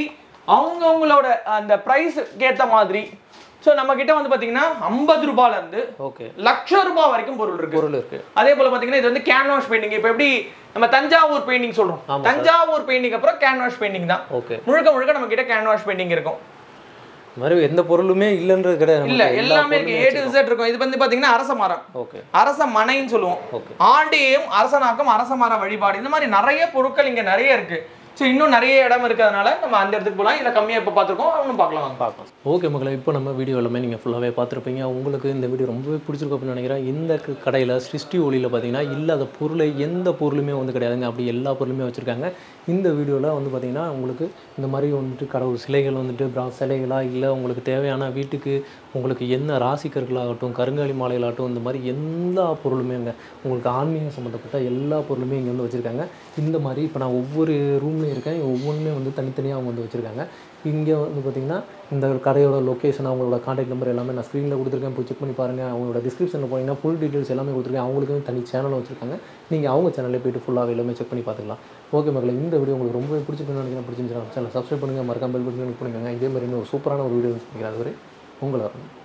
[SPEAKER 1] அவங்கவுங்களோட அந்த ப்ரைஸுக்கு ஏற்ற மாதிரி ஸோ நம்ம கிட்ட வந்து பார்த்தீங்கன்னா ஐம்பது ரூபாயில இருந்து
[SPEAKER 2] ஓகே
[SPEAKER 1] லட்சம் ரூபாய் வரைக்கும் பொருள் இருக்கு
[SPEAKER 2] பொருள் இருக்குது
[SPEAKER 1] அதே போல பாத்தீங்கன்னா இது வந்து கேன்வாஷ் பெயிண்டிங் இப்போ எப்படி நம்ம தஞ்சாவூர் பெயிண்டிங் சொல்றோம்
[SPEAKER 2] ஆமா
[SPEAKER 1] தஞ்சாவூர் பெயிண்டிங் அப்புறம் கேன்வாஷ் பெயிண்டிங் தான்
[SPEAKER 2] ஓகே
[SPEAKER 1] முழுக்க முழுக்க நம்ம கிட்ட கேன்வாஷ் பெயிண்டிங் இருக்கும்
[SPEAKER 2] இந்த மாதிரி எந்த பொருளுமே இல்லைன்றது கிடையாது
[SPEAKER 1] இல்ல
[SPEAKER 2] நமக்கு எல்லா
[SPEAKER 1] எல்லாமே இருக்கு ஏ டு Z இருக்கும் இது வந்து பாத்தீங்கன்னா அரச மரம்
[SPEAKER 2] ஓகே
[SPEAKER 1] அரச மனைன்னு சொல்லுவோம்
[SPEAKER 2] ஓகே
[SPEAKER 1] ஆண்டியும் அரசனாக்கும் அரச மர வழிபாடு இந்த மாதிரி நிறைய பொருட்கள் இங்க நிறைய இருக்கு ஸோ இன்னும் நிறைய இடம் இருக்கிறதுனால நம்ம அந்த இடத்துக்கு போகலாம் இல்லை கம்மியாக இப்போ பார்த்துருக்கோம் அவனும் பார்க்கலாம் வாங்க.
[SPEAKER 2] பார்க்கலாம் ஓகே மக்களை இப்போ நம்ம வீடியோ எல்லாமே நீங்கள் ஃபுல்லாகவே பார்த்துருப்பீங்க உங்களுக்கு இந்த வீடியோ ரொம்பவே பிடிச்சிருக்கும் அப்படின்னு நினைக்கிறேன் இந்த க- கடையில் சிருஷ்டி ஒளியில் பார்த்தீங்கன்னா இல்லாத பொருளை எந்த பொருளுமே வந்து கிடையாதுங்க அப்படி எல்லா பொருளுமே வச்சுருக்காங்க இந்த வீடியோவில் வந்து பார்த்தீங்கன்னா உங்களுக்கு இந்த மாதிரி வந்துட்டு கடவுள் சிலைகள் வந்துட்டு பிரா சிலைகளாக இல்லை உங்களுக்கு தேவையான வீட்டுக்கு உங்களுக்கு என்ன ராசிக்கற்களாகட்டும் கருங்காலி மாலைகளாகட்டும் இந்த மாதிரி எல்லா பொருளுமே அங்கே உங்களுக்கு ஆன்மீகம் சம்மந்தப்பட்ட எல்லா பொருளுமே இங்கே வந்து வச்சுருக்காங்க இந்த மாதிரி இப்போ நான் ஒவ்வொரு ரூம்லேயும் இருக்கேன் ஒவ்வொன்றுமே வந்து தனித்தனியாக அவங்க வந்து வச்சுருக்காங்க இங்கே வந்து பார்த்திங்கன்னா இந்த கடையோட லொக்கேஷன் அவங்களோட காண்டாக்ட் நம்பர் எல்லாமே நான் ஸ்க்ரீனில் கொடுத்துருக்கேன் போய் செக் பண்ணி பாருங்கள் அவங்களோட டிஸ்கிரிப்ஷனில் போனீங்கன்னா ஃபுல் டீட்டெயில்ஸ் எல்லாமே கொடுத்துருக்கேன் அவங்களுக்கு வந்து தனி சேனலும் வச்சுருக்காங்க நீங்கள் அவங்க சேனலில் போயிட்டு ஃபுல்லாக எல்லாமே செக் பண்ணி பார்த்துக்கலாம் ஓகே மக்களே இந்த வீடியோ உங்களுக்கு ரொம்ப பிடிச்சிருக்குன்னு நினைக்கிறேன் பிடிச்சிருந்துச்சுன்னா சேனல் சப்ஸ்கிரைப் பண்ணுங்கள் மறக்காம பெல் பட்டன் கிளிக் பண்ணுங்க இதே மாதிரி இன்னும் ஒரு சூப்பரான ஒரு வீடியோ வச்சுருக்கேன் அதுவரை உங்களை வரணும்